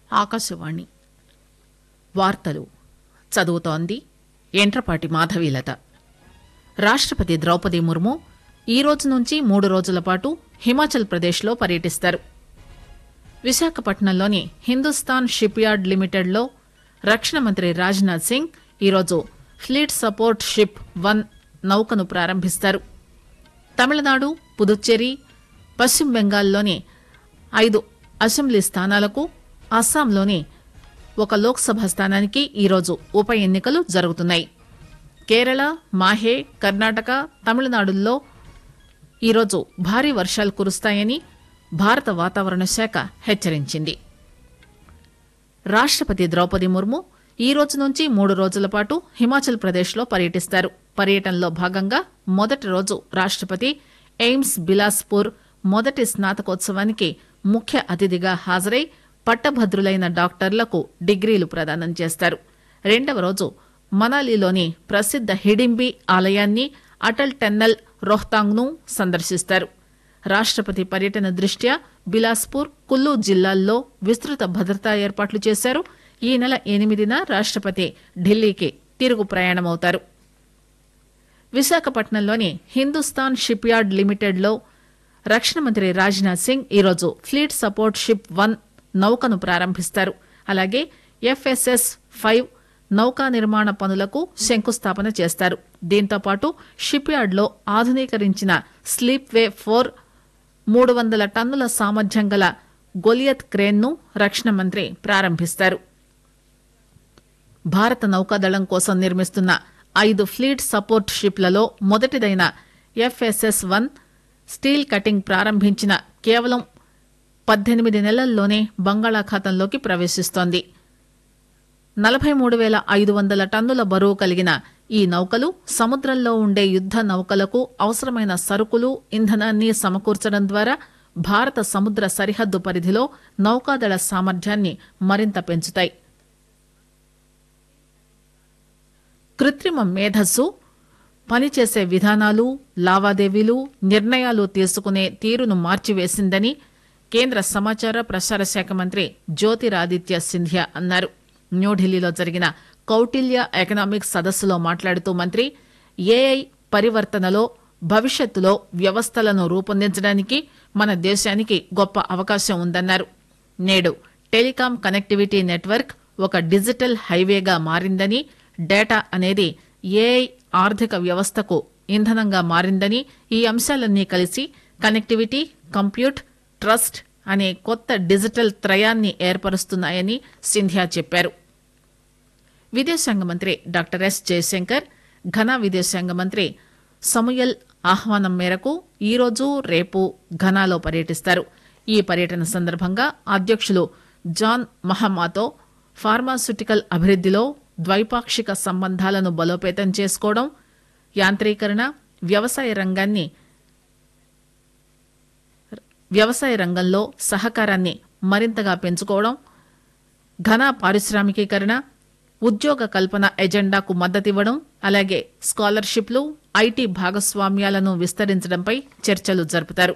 ఆకాశవాణి వార్తలు చదువుతోంది ఎంట్రపాటి మాధవీలత రాష్టపతి ద్రౌపది ముర్ము ఈ రోజు నుంచి మూడు రోజుల పాటు హిమాచల్ ప్రదేశ్లో పర్యటిస్తారు విశాఖపట్నంలోని హిందుస్థాన్ షిప్ యార్డ్ లిమిటెడ్లో రక్షణ మంత్రి రాజ్నాథ్ సింగ్ ఈరోజు ఫ్లీట్ సపోర్ట్ షిప్ వన్ నౌకను ప్రారంభిస్తారు తమిళనాడు పుదుచ్చేరి పశ్చిమ బెంగాల్లోని ఐదు అసెంబ్లీ స్థానాలకు అస్సాంలోని ఒక లోక్సభ స్థానానికి ఈరోజు ఉప ఎన్నికలు జరుగుతున్నాయి కేరళ మాహే కర్ణాటక తమిళనాడుల్లో ఈరోజు భారీ వర్షాలు కురుస్తాయని భారత వాతావరణ శాఖ హెచ్చరించింది రాష్టపతి ద్రౌపది ముర్ము ఈ రోజు నుంచి మూడు రోజుల పాటు హిమాచల్ ప్రదేశ్లో పర్యటిస్తారు పర్యటనలో భాగంగా మొదటి రోజు రాష్టపతి ఎయిమ్స్ బిలాస్పూర్ మొదటి స్నాతకోత్సవానికి ముఖ్య అతిథిగా హాజరై పట్టభద్రులైన డాక్టర్లకు డిగ్రీలు ప్రదానం చేస్తారు రెండవ రోజు మనాలిలోని ప్రసిద్ధ హిడింబి ఆలయాన్ని అటల్ టెన్నల్ రోహ్తాంగ్ను సందర్శిస్తారు రాష్టపతి పర్యటన దృష్ట్యా బిలాస్పూర్ కుల్లు జిల్లాల్లో విస్తృత భద్రతా ఏర్పాట్లు చేశారు ఈ నెల ఎనిమిదిన రాష్టపతి ఢిల్లీకి తిరుగు ప్రయాణమవుతారు విశాఖపట్నంలోని హిందుస్థాన్ షిప్ యార్డ్ లిమిటెడ్లో రక్షణ మంత్రి రాజ్నాథ్ సింగ్ ఈరోజు ఫ్లీట్ సపోర్ట్ షిప్ వన్ నౌకను ప్రారంభిస్తారు అలాగే ఎఫ్ఎస్ఎస్ ఫైవ్ నౌకా నిర్మాణ పనులకు శంకుస్థాపన చేస్తారు దీంతో పాటు షిప్ యార్డ్లో ఆధునీకరించిన స్లీప్ వే ఫోర్ మూడు వందల టన్నుల సామర్థ్యం గల గొలియత్ క్రేన్ను రక్షణ మంత్రి ప్రారంభిస్తారు భారత నౌకాదళం కోసం నిర్మిస్తున్న ఐదు ఫ్లీట్ సపోర్ట్ షిప్లలో మొదటిదైన ఎఫ్ఎస్ఎస్ వన్ స్టీల్ కటింగ్ ప్రారంభించిన కేవలం పద్దెనిమిది నెలల్లోనే బంగాళాఖాతంలోకి ప్రవేశిస్తోంది నలభై మూడు వేల ఐదు వందల టన్నుల బరువు కలిగిన ఈ నౌకలు సముద్రంలో ఉండే యుద్ద నౌకలకు అవసరమైన సరుకులు ఇంధనాన్ని సమకూర్చడం ద్వారా భారత సముద్ర సరిహద్దు పరిధిలో నౌకాదళ సామర్థ్యాన్ని మరింత పెంచుతాయి కృత్రిమ మేధస్సు పనిచేసే విధానాలు లావాదేవీలు నిర్ణయాలు తీసుకునే తీరును మార్చివేసిందని కేంద్ర సమాచార ప్రసార శాఖ మంత్రి జ్యోతిరాదిత్య సింధియా అన్నారు న్యూఢిల్లీలో జరిగిన కౌటిల్య ఎకనామిక్స్ సదస్సులో మాట్లాడుతూ మంత్రి ఏఐ పరివర్తనలో భవిష్యత్తులో వ్యవస్థలను రూపొందించడానికి మన దేశానికి గొప్ప అవకాశం ఉందన్నారు నేడు టెలికాం కనెక్టివిటీ నెట్వర్క్ ఒక డిజిటల్ హైవేగా మారిందని డేటా అనేది ఏఐ ఆర్థిక వ్యవస్థకు ఇంధనంగా మారిందని ఈ అంశాలన్నీ కలిసి కనెక్టివిటీ కంప్యూట్ ట్రస్ట్ అనే కొత్త డిజిటల్ త్రయాన్ని ఏర్పరుస్తున్నాయని సింధియా చెప్పారు విదేశాంగ మంత్రి డాక్టర్ ఎస్ జయశంకర్ ఘనా విదేశాంగ మంత్రి సమయల్ ఆహ్వానం మేరకు ఈరోజు రేపు ఘనాలో పర్యటిస్తారు ఈ పర్యటన సందర్భంగా అధ్యక్షులు జాన్ మహమాతో ఫార్మాస్యూటికల్ అభివృద్దిలో ద్వైపాక్షిక సంబంధాలను బలోపేతం చేసుకోవడం యాంత్రీకరణ వ్యవసాయ రంగాన్ని వ్యవసాయ రంగంలో సహకారాన్ని మరింతగా పెంచుకోవడం ఘన పారిశ్రామికీకరణ ఉద్యోగ కల్పన ఎజెండాకు మద్దతివ్వడం అలాగే స్కాలర్షిప్లు ఐటీ భాగస్వామ్యాలను విస్తరించడంపై చర్చలు జరుపుతారు